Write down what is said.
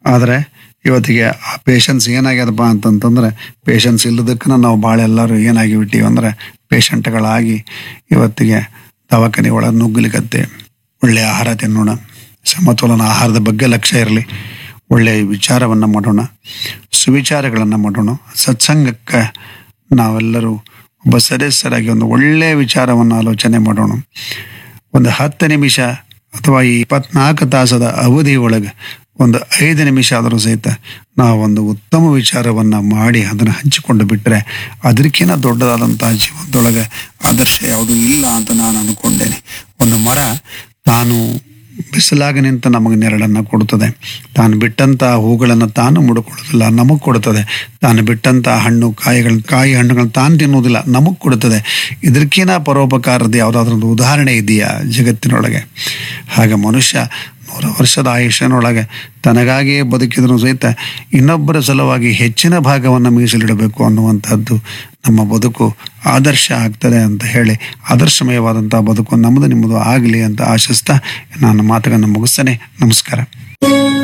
ಆದರೆ ಇವತ್ತಿಗೆ ಆ ಪೇಷನ್ಸ್ ಏನಾಗ್ಯದಪ್ಪ ಅಂತಂತಂದ್ರೆ ಪೇಷನ್ಸ್ ಇಲ್ಲದಕ್ಕನ ನಾವು ಭಾಳ ಎಲ್ಲರೂ ಏನಾಗಿ ಬಿಟ್ಟಿವಿ ಅಂದ್ರೆ ಪೇಷಂಟ್ಗಳಾಗಿ ಇವತ್ತಿಗೆ ದವಾಖಾನೆ ಒಳಗೆ ನುಗ್ಗಲಿಕತ್ತೆ ಒಳ್ಳೆಯ ಆಹಾರ ತಿನ್ನೋಣ ಸಮತೋಲನ ಆಹಾರದ ಬಗ್ಗೆ ಲಕ್ಷ್ಯ ಇರಲಿ ಒಳ್ಳೆಯ ವಿಚಾರವನ್ನು ಮಾಡೋಣ ಸುವಿಚಾರಗಳನ್ನು ಮಾಡೋಣ ಸತ್ಸಂಗಕ್ಕೆ ನಾವೆಲ್ಲರೂ ಒಬ್ಬ ಸದಸ್ಯರಾಗಿ ಒಂದು ಒಳ್ಳೆಯ ವಿಚಾರವನ್ನು ಆಲೋಚನೆ ಮಾಡೋಣ ಒಂದು ಹತ್ತು ನಿಮಿಷ ಅಥವಾ ಈ ಇಪ್ಪತ್ನಾಲ್ಕು ತಾಸದ ಅವಧಿ ಒಳಗೆ ಒಂದು ಐದು ನಿಮಿಷ ಆದರೂ ಸಹಿತ ನಾವೊಂದು ಉತ್ತಮ ವಿಚಾರವನ್ನು ಮಾಡಿ ಅದನ್ನು ಹಂಚಿಕೊಂಡು ಬಿಟ್ಟರೆ ಅದಕ್ಕಿಂತ ದೊಡ್ಡದಾದಂತಹ ಜೀವನದೊಳಗೆ ಆದರ್ಶ ಯಾವುದೂ ಇಲ್ಲ ಅಂತ ನಾನು ಅನ್ಕೊಂಡೇನೆ ಒಂದು ಮರ ತಾನು ಬಿಸಿಲಾಗ ನಿಂತ ನಮಗೆ ನೆರಳನ್ನು ಕೊಡುತ್ತದೆ ತಾನು ಬಿಟ್ಟಂಥ ಹೂಗಳನ್ನು ತಾನು ಮುಡ್ಕೊಳ್ಳೋದಿಲ್ಲ ನಮಗೆ ಕೊಡುತ್ತದೆ ತಾನು ಬಿಟ್ಟಂಥ ಹಣ್ಣು ಕಾಯಿಗಳನ್ನ ಕಾಯಿ ಹಣ್ಣುಗಳನ್ನ ತಾನು ತಿನ್ನುವುದಿಲ್ಲ ನಮಗೆ ಕೊಡುತ್ತದೆ ಇದಕ್ಕಿಂತ ಪರೋಪಕಾರದ ಯಾವುದಾದ್ರೂ ಒಂದು ಉದಾಹರಣೆ ಇದೆಯಾ ಜಗತ್ತಿನೊಳಗೆ ಹಾಗೆ ಮನುಷ್ಯ ನೂರು ವರ್ಷದ ಆಯುಷ್ಯನೊಳಗೆ ತನಗಾಗಿಯೇ ಬದುಕಿದ್ರು ಸಹಿತ ಇನ್ನೊಬ್ಬರ ಸಲುವಾಗಿ ಹೆಚ್ಚಿನ ಭಾಗವನ್ನು ಮೀಸಲಿಡಬೇಕು ಅನ್ನುವಂಥದ್ದು ನಮ್ಮ ಬದುಕು ಆದರ್ಶ ಆಗ್ತದೆ ಅಂತ ಹೇಳಿ ಆದರ್ಶಮಯವಾದಂಥ ಬದುಕು ನಮ್ಮದು ನಿಮ್ಮದು ಆಗಲಿ ಅಂತ ಆಶಿಸ್ತಾ ನಾನು ಮಾತುಗಳನ್ನು ಮುಗಿಸ್ತೇನೆ ನಮಸ್ಕಾರ